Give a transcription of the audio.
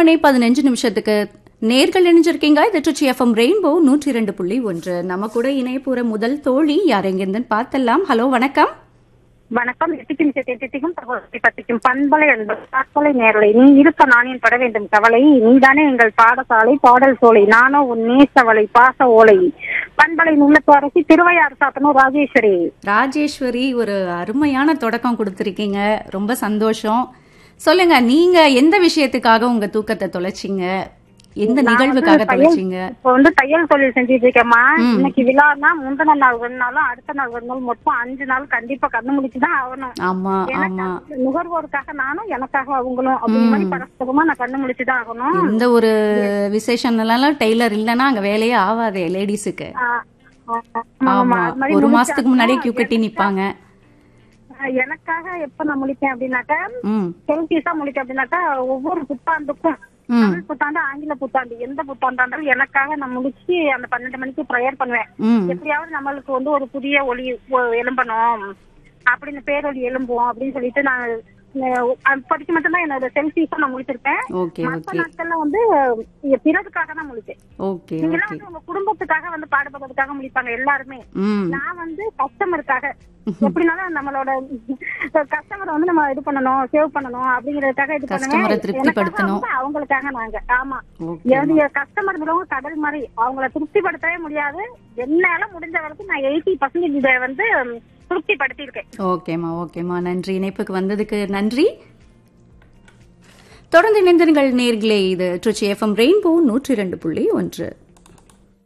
மணி பதினஞ்சு நிமிஷத்துக்கு நேர்கள் இணைஞ்சிருக்கீங்க இது ட்ரிச்சி எஃப்எம் ரெயின்போ நூற்றி இரண்டு புள்ளி ஒன்று நம்ம கூட இணையப்புற முதல் தோழி யார் எங்கிருந்துன்னு பார்த்தலாம் ஹலோ வணக்கம் வணக்கம் எட்டிக்கும் எட்டிக்கும் தகவலை பத்திக்கும் பண்பலை என்பது தற்கொலை நேரலை நீ இருக்க நானேன் பட வேண்டும் கவலை நீதானே எங்கள் பாடசாலை பாடல் சோலை நானோ உன் நேசவலை பாச ஓலை பண்பலை உள்ளத்து அரசி திருவையாறு சாத்தனும் ராஜேஸ்வரி ராஜேஸ்வரி ஒரு அருமையான தொடக்கம் கொடுத்துருக்கீங்க ரொம்ப சந்தோஷம் சொல்லுங்க நீங்க எந்த விஷயத்துக்காக உங்க தூக்கத்தை தொலைச்சிங்க எந்த நிகழ்வுக்காக தொலைச்சிங்க இப்ப வந்து தையல் தொழில் செஞ்சுட்டு இருக்கேம்மா இன்னைக்கு விழான்னா முந்தின நாள் ஒரு நாளும் அடுத்த நாள் ஒரு நாள் மொத்தம் அஞ்சு நாள் கண்டிப்பா கண்ணு முடிச்சுதான் ஆகணும் ஆமா ஆமா எனக்கு நுகர்வோருக்காக நானும் எனக்காக அவங்களும் அப்படிங்கிற மாதிரி பரஸ்பரமா நான் கண்ணு முடிச்சுதான் ஆகணும் எந்த ஒரு விசேஷம்லாம் டெய்லர் இல்லைன்னா அங்க வேலையே ஆகாதே லேடிஸுக்கு ஆ, ஆ, ஆமா ஆமா, அது மாதிரி ஒரு முடிச்சு மாசத்துக்கு முன்னாடியே கியூ கட்டி நிப்பாங்க ஆஹ் எனக்காக எப்ப நான் முழிப்பேன் அப்படின்னாக்கா ம் செல்ஃபிஸா முழிப்பேன் அப்படின்னாக்கா ஒவ்வொரு புத்தாண்டுக்கும் ம் தமிழ் புத்தாண்டு ஆங்கில புத்தாண்டு எந்த புத்தாண்டா இருந்தாலும் எனக்காக நான் முடிச்சு அந்த பன்னெண்டு மணிக்கு ப்ரேயர் பண்ணுவேன் ம் எப்படியாவது நம்மளுக்கு வந்து ஒரு புதிய ஒளி ஒ- எழும்பணும் அப்படின்னு பேரொலி எழும்பும் அப்படின்னு சொல்லிட்டு நான் அஹ் அப்போதைக்கு மட்டும்தான் என்னோட செல்ஃபிஸா நான் முடிச்சிருப்பேன் ஓகே மற்ற ஓகே நாட்கள்ல வந்து அஹ் பிறருக்காக தான் முழிப்பேன் ஓகே நீங்களாம் ஓகே வந்து உங்க குடும்பத்துக்காக வந்து பாடுபடுறதுக்காக முழிப்பாங்க எல்லாருமே ம் நான் வந்து கஸ்டமருக்காக எப்படினாலும் நம்மளோட கஸ்டமரை வந்து நம்ம இது பண்ணணும் சேவ் பண்ணணும் அப்படிங்கறதுக்காக இது Customer-அ பண்ணுவேன் திருப்திப்படுத்தணும். எனக்காக வந்து அவங்களுக்காக நாங்க ஆமா ஓகே என்னுடைய கஸ்டமர் மிகவும் கடல் மாதிரி அவங்கள திருப்திப்படுத்தவே முடியாது என்னால முடிஞ்ச வரைக்கும் நான் எயிட்டி பர்சன்டேஜ் இதை வந்து திருப்திப்படுத்தி இருக்கேன் ஓகேம்மா ஓகேம்மா நன்றி இணைப்புக்கு வந்ததுக்கு நன்றி தொடர்ந்து இணைந்திருங்கள் நேர்களே இது ட்ரிச்சி எஃப்எம் ரெயின்போ நூற்றி இரண்டு புள்ளி ஒன்று